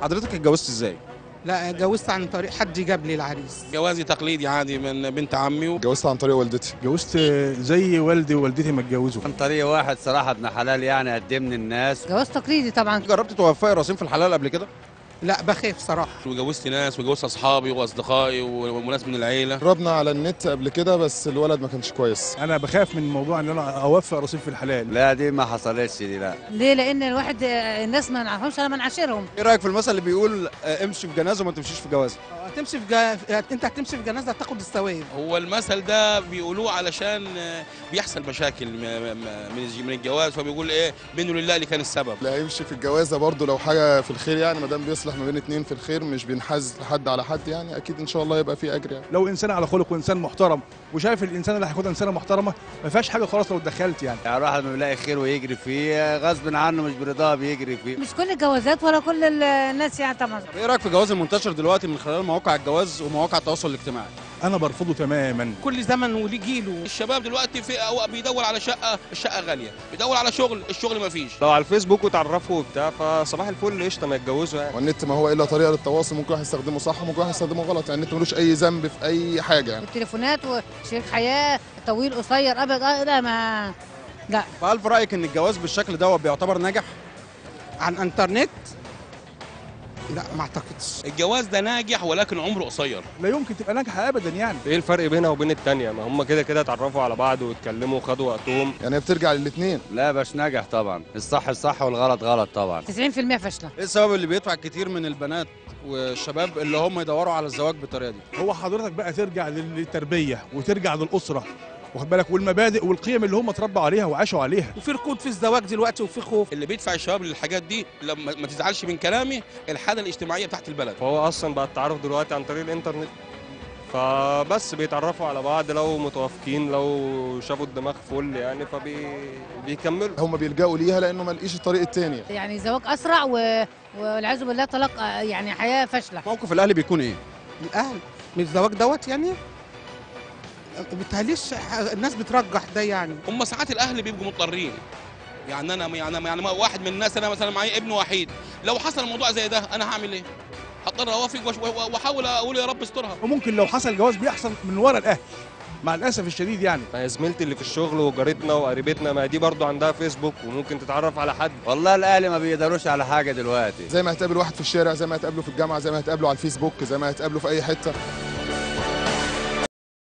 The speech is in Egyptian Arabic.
حضرتك اتجوزت ازاي لا اتجوزت عن طريق حد جاب لي العريس جوازي تقليدي عادي من بنت عمي اتجوزت عن طريق والدتي اتجوزت زي والدي ووالدتي ما اتجوزوا عن طريق واحد صراحة ابن حلال يعني قدمني الناس جواز تقليدي طبعا جربت توفقي راسين في الحلال قبل كده لا بخاف صراحه وجوزت ناس وجوزت اصحابي واصدقائي وناس من العيله جربنا على النت قبل كده بس الولد ما كانش كويس انا بخاف من موضوع ان انا اوفق رصيف في الحلال لا دي ما حصلتش دي لا ليه لان الواحد آه، الناس ما نعرفهمش انا ما نعاشرهم ايه رايك في المثل اللي بيقول آه، امشي في جنازه وما تمشيش في جوازه هتمشي في جا... انت هتمشي في جنازه هتاخد الثواب هو المثل ده بيقولوه علشان آه، بيحصل مشاكل م- م- من الج- من الجواز فبيقول ايه منه لله اللي كان السبب لا هيمشي في الجوازه برضو لو حاجه في الخير يعني ما دام بيصلح ما بين اتنين في الخير مش بينحاز لحد على حد يعني اكيد ان شاء الله يبقى في اجر يعني لو انسان على خلق وانسان محترم وشايف الانسان اللي هياخدها انسانه محترمه ما فيهاش حاجه خلاص لو اتدخلت يعني يعني الواحد ما بيلاقي خير ويجري فيه غصب عنه مش برضاه بيجري فيه مش كل الجوازات ولا كل ال- الناس يعني طبعا طب ايه رايك في الجواز المنتشر دلوقتي من خلال مواقع الجواز ومواقع التواصل الاجتماعي انا برفضه تماما كل زمن وليه جيله الشباب دلوقتي في أو- بيدور على شقه الشقه غاليه بيدور على شغل الشغل ما فيش لو على الفيسبوك وتعرفوا وبتاع فصباح الفل قشطه ما يتجوزوا يعني والنت ما هو الا طريقه للتواصل ممكن واحد يستخدمه صح وممكن واحد يستخدمه غلط يعني النت ملوش اي ذنب في اي حاجه يعني التليفونات وشريك حياه طويل قصير ابيض آه، لا ما لا فهل في رايك ان الجواز بالشكل ده بيعتبر ناجح عن انترنت لا ما اعتقدش الجواز ده ناجح ولكن عمره قصير لا يمكن تبقى ناجحه ابدا يعني ايه الفرق بينها وبين التانية ما هم كده كده اتعرفوا على بعض واتكلموا وخدوا وقتهم يعني هي بترجع للاثنين لا باش ناجح طبعا الصح الصح والغلط غلط طبعا 90% فاشله ايه السبب اللي بيدفع كتير من البنات والشباب اللي هم يدوروا على الزواج بالطريقه دي هو حضرتك بقى ترجع لل- للتربيه وترجع للاسره واخد بالك والمبادئ والقيم اللي هم اتربوا عليها وعاشوا عليها وفي ركود في الزواج دلوقتي وفي خوف اللي بيدفع الشباب للحاجات دي لما ما تزعلش من كلامي الحاله الاجتماعيه بتاعت البلد فهو اصلا بقى التعارف دلوقتي عن طريق الانترنت فبس بيتعرفوا على بعض لو متوافقين لو شافوا الدماغ فل يعني فبيكملوا هم بيلجأوا ليها لانه ما لقيش الطريق التاني يعني زواج اسرع و... والعياذ بالله طلاق آه، يعني حياه فاشله موقف الاهل بيكون ايه الاهل من الزواج دوت يعني بتهليش الناس بترجح ده يعني هم ساعات الاهل بيبقوا مضطرين يعني انا يعني يعني ما واحد من الناس انا مثلا معايا ابن وحيد لو حصل موضوع زي ده انا هعمل ايه؟ هضطر اوافق وأش- و- واحاول اقول يا رب استرها وممكن لو حصل جواز بيحصل من ورا الاهل مع الاسف الشديد يعني ما هي زميلتي اللي في الشغل وجارتنا وقريبتنا ما دي برضو عندها فيسبوك وممكن تتعرف على حد والله الاهل ما بيقدروش على حاجة دلوقتي زي ما هتقابل واحد في الشارع زي ما هتقابله في الجامعه زي ما هتقابله على الفيسبوك زي ما هتقابله في اي حته